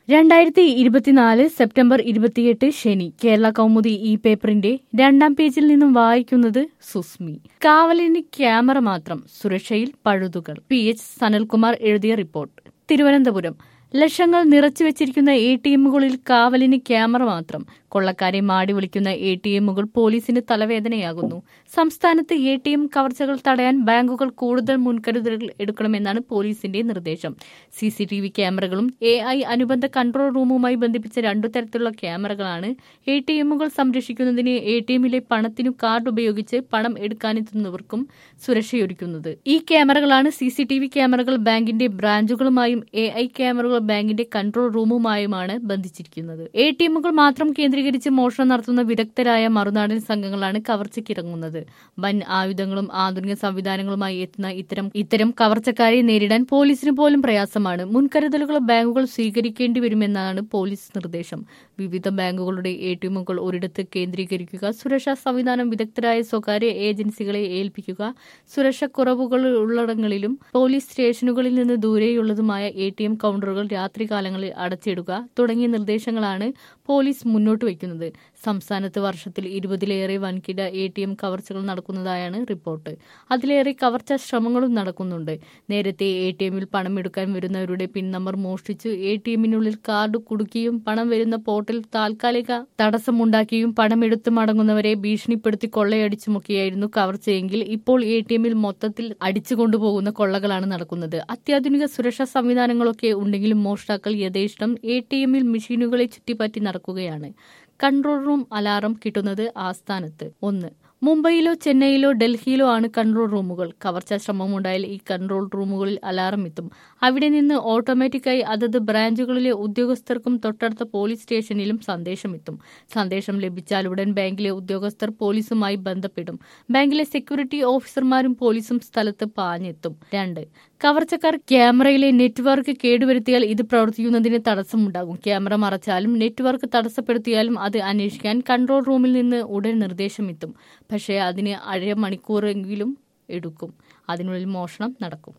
രണ്ടായിരത്തി ഇരുപത്തിനാല് സെപ്റ്റംബർ ഇരുപത്തിയെട്ട് ശനി കേരള കൗമുദി ഈ പേപ്പറിന്റെ രണ്ടാം പേജിൽ നിന്നും വായിക്കുന്നത് സുസ്മി കാവലിന് ക്യാമറ മാത്രം സുരക്ഷയിൽ പഴുതുകൾ പി എച്ച് സനൽകുമാർ എഴുതിയ റിപ്പോർട്ട് തിരുവനന്തപുരം ലക്ഷങ്ങൾ നിറച്ചു വെച്ചിരിക്കുന്ന എ ടി എമ്മുകളിൽ കാവലിന് ക്യാമറ മാത്രം കൊള്ളക്കാരെ മാടി വിളിക്കുന്ന എ ടി എമ്മുകൾ പോലീസിന് തലവേദനയാകുന്നു സംസ്ഥാനത്ത് എ ടി എം കവർച്ചകൾ തടയാൻ ബാങ്കുകൾ കൂടുതൽ മുൻകരുതലുകൾ എടുക്കണമെന്നാണ് പോലീസിന്റെ നിർദ്ദേശം സി സി ടി വി ക്യാമറകളും എ ഐ അനുബന്ധ കൺട്രോൾ റൂമുമായി ബന്ധിപ്പിച്ച രണ്ടു തരത്തിലുള്ള ക്യാമറകളാണ് എ ടി എമ്മുകൾ സംരക്ഷിക്കുന്നതിന് എ ടി എമ്മിലെ പണത്തിനു കാർഡ് ഉപയോഗിച്ച് പണം എടുക്കാനെത്തുന്നവർക്കും സുരക്ഷയൊരുക്കുന്നത് ഈ ക്യാമറകളാണ് സി സി ടി വി ക്യാമറകൾ ബാങ്കിന്റെ ബ്രാഞ്ചുകളുമായും എ ഐ ക്യാമറകൾ ബാങ്കിന്റെ കൺട്രോൾ റൂമുമായുമാണ് ബന്ധിച്ചിരിക്കുന്നത് എ ടി എമ്മുകൾ മാത്രം കേന്ദ്രീകരിച്ച് മോഷണം നടത്തുന്ന വിദഗ്ധരായ മറുനാടൻ സംഘങ്ങളാണ് കവർച്ചയ്ക്കിറങ്ങുന്നത് വൻ ആയുധങ്ങളും ആധുനിക സംവിധാനങ്ങളുമായി എത്തുന്ന ഇത്തരം ഇത്തരം കവർച്ചക്കാരെ നേരിടാൻ പോലീസിന് പോലും പ്രയാസമാണ് മുൻകരുതലുകൾ ബാങ്കുകൾ സ്വീകരിക്കേണ്ടി വരുമെന്നാണ് പോലീസ് നിർദ്ദേശം വിവിധ ബാങ്കുകളുടെ എ ടി എമ്മുകൾ ഒരിടത്ത് കേന്ദ്രീകരിക്കുക സുരക്ഷാ സംവിധാനം വിദഗ്ധരായ സ്വകാര്യ ഏജൻസികളെ ഏൽപ്പിക്കുക സുരക്ഷ കുറവുകൾ ഉള്ളടങ്ങളിലും പോലീസ് സ്റ്റേഷനുകളിൽ നിന്ന് ദൂരെയുള്ളതുമായ എ ടി എം കൗണ്ടറുകൾ രാത്രികാലങ്ങളിൽ അടച്ചിടുക തുടങ്ങിയ നിർദ്ദേശങ്ങളാണ് പോലീസ് മുന്നോട്ട് വയ്ക്കുന്നത് സംസ്ഥാനത്ത് വർഷത്തിൽ ഇരുപതിലേറെ വൻകിട എ ടി എം കവർച്ചകൾ നടക്കുന്നതായാണ് റിപ്പോർട്ട് അതിലേറെ കവർച്ചാ ശ്രമങ്ങളും നടക്കുന്നുണ്ട് നേരത്തെ എ ടി എമ്മിൽ പണം എടുക്കാൻ വരുന്നവരുടെ പിൻ നമ്പർ മോഷ്ടിച്ച് എ ടി എമ്മിനുള്ളിൽ കാർഡ് കുടുക്കിയും പണം വരുന്ന പോർട്ടിൽ താൽക്കാലിക തടസ്സമുണ്ടാക്കിയും പണം എടുത്തു മടങ്ങുന്നവരെ ഭീഷണിപ്പെടുത്തി കൊള്ളയടിച്ചുമൊക്കെയായിരുന്നു കവർച്ചയെങ്കിൽ ഇപ്പോൾ എ ടി എമ്മിൽ മൊത്തത്തിൽ അടിച്ചു കൊണ്ടുപോകുന്ന കൊള്ളകളാണ് നടക്കുന്നത് അത്യാധുനിക സുരക്ഷാ സംവിധാനങ്ങളൊക്കെ ഉണ്ടെങ്കിലും മോഷ്ടാക്കൾ യഥേഷ്ടം എ ടി എമ്മിൽ മെഷീനുകളെ ചുറ്റിപ്പറ്റി നടക്കുകയാണ് കൺട്രോൾ റൂം അലാറം കിട്ടുന്നത് ആസ്ഥാനത്ത് ഒന്ന് മുംബൈയിലോ ചെന്നൈയിലോ ഡൽഹിയിലോ ആണ് കൺട്രോൾ റൂമുകൾ കവർച്ചാ ശ്രമമുണ്ടായാൽ ഈ കൺട്രോൾ റൂമുകളിൽ അലാറം എത്തും അവിടെ നിന്ന് ഓട്ടോമാറ്റിക്കായി അതത് ബ്രാഞ്ചുകളിലെ ഉദ്യോഗസ്ഥർക്കും തൊട്ടടുത്ത പോലീസ് സ്റ്റേഷനിലും സന്ദേശം എത്തും സന്ദേശം ലഭിച്ചാലുടൻ ബാങ്കിലെ ഉദ്യോഗസ്ഥർ പോലീസുമായി ബന്ധപ്പെടും ബാങ്കിലെ സെക്യൂരിറ്റി ഓഫീസർമാരും പോലീസും സ്ഥലത്ത് പാഞ്ഞെത്തും രണ്ട് കവർച്ചക്കാർ ക്യാമറയിലെ നെറ്റ്വർക്ക് കേടുവരുത്തിയാൽ ഇത് പ്രവർത്തിക്കുന്നതിന് തടസ്സമുണ്ടാകും ക്യാമറ മറച്ചാലും നെറ്റ്വർക്ക് തടസ്സപ്പെടുത്തിയാലും അത് അന്വേഷിക്കാൻ കൺട്രോൾ റൂമിൽ നിന്ന് ഉടൻ നിർദ്ദേശം എത്തും പക്ഷേ അതിന് അര മണിക്കൂറെങ്കിലും എടുക്കും അതിനുള്ളിൽ മോഷണം നടക്കും